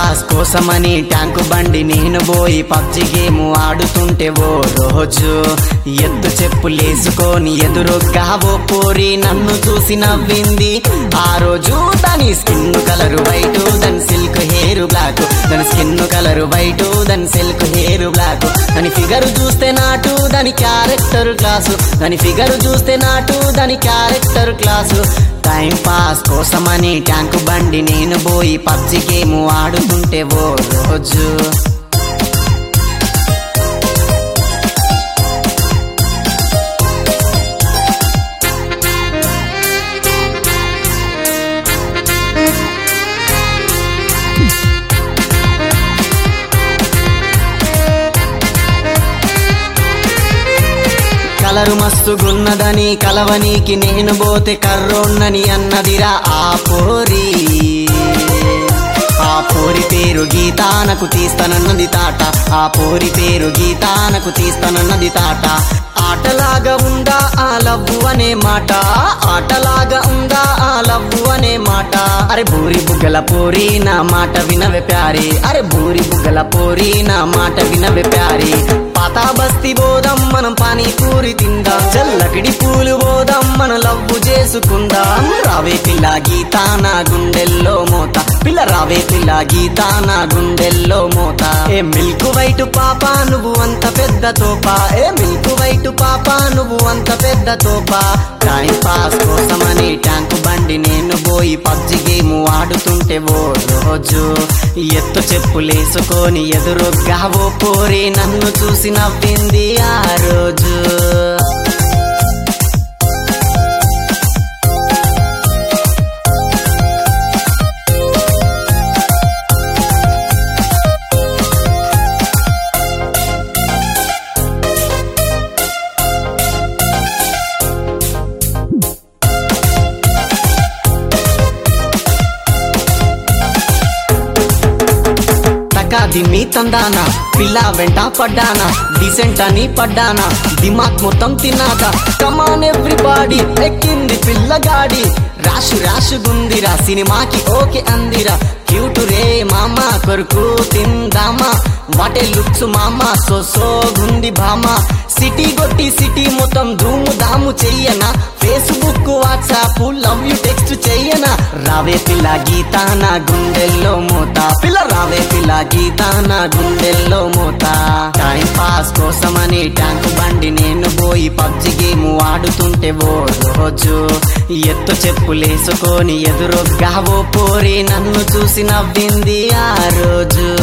pass కోసమని tank బండి నేను పోయి పబ్జి గేమ్ ఆడుతుంటే ఓ రోజు ఎద్దు చెప్పులేసుకొని ఎదురుగా ఓ పోరి నన్ను చూసి నవ్వింది ఆ రోజు దాని స్కిన్ కలర్ వైట్ దాని సిల్క్ హెయిర్ బ్లాక్ దాని స్కిన్ కలర్ వైట్ దాని సిల్క్ హెయిర్ బ్లాక్ దాని ఫిగర్ చూస్తే నాటు దాని క్యారెక్టర్ క్లాసు దాని ఫిగర్ చూస్తే నాటు దాని క్యారెక్టర్ క్లాసు టైం పాస్ కోసమని ట్యాంకు బండి నేను పోయి పబ్జి గేమ్ ఆడుతుంటే ఓ రోజు కలరు మస్తుగున్నదని కలవనీకి నేను పోతే కర్రోన్నని అన్నదిరా ఆ పోరి ఆ పోరి పేరు గీతానకు తీస్తానన్నది తాట ఆ పోరి పేరు గీతానకు తీస్తానన్నది తాట ఆటలాగా ఉందా ఆ లవ్వు అనే మాట ఆటలాగా ఉందా ఆ లవ్వు అనే మాట అరే బూరి బుగ్గల పోరి నా మాట వినవే ప్యారి అరే బూరి బుగ్గల పోరి నా మాట వినవే ప్యారి పాతా బస్తి పోదాం మనం పానీపూరి తిందాం చల్లకిడి పూలు పోదాం మన లవ్వు చేసుకుందాం రావే పిల్ల గీత నా గుండెల్లో మోత పిల్ల రావే పిల్ల గీత నా గుండెల్లో మోత ఏ మిల్క్ వైట్ పాప నువ్వు అంత పెద్ద తోప ఏ మిల్క్ వైట్ పాప నువ్వు అంత పెద్ద తోప టైం పాస్ కోసమని ట్యాంకు బండి నేను పోయి పబ్జి గేమ్ ఆడుతుంటే ఓ రోజు ఎత్తు చెప్పులేసుకొని ఎదురుగా ఓ పోరి నన్ను చూసి నవ్వింది ఆ రోజు తకాది మీ తందానా పిల్ల వెంట పడ్డానా డిసెంట్ అని పడ్డానా దిమాక్ మొత్తం తిన్నాదా కమాన్ ఎవ్రీబాడీ ఎక్కింది పిల్లగాడి రాషు రాషుగుందిరా సినిమాకి ఓకే అందిరా క్యూట్ రే మామ కొరకు తిందామా వాటే లుక్స్ మామ సో సో గుంది భామ సిటీ కొట్టి సిటీ మొత్తం ధూము దాము చెయ్యనా Facebook WhatsApp love you text చెయ్యనా రావే పిల్ల గీత నా గుండెల్లో మోత పిల్ల రావే పిల్ల గీత నా గుండెల్లో మోత టైం పాస్ కోసమని ట్యాంక్ బండి నేను పోయి పబ్జి గేమ్ ఆడుతుంటే ఓ రోజు ఎత్తు చెప్పులేసుకొని ఎదురుగా ఓ పోరి నన్ను చూసి నవ్వింది ఆ రోజు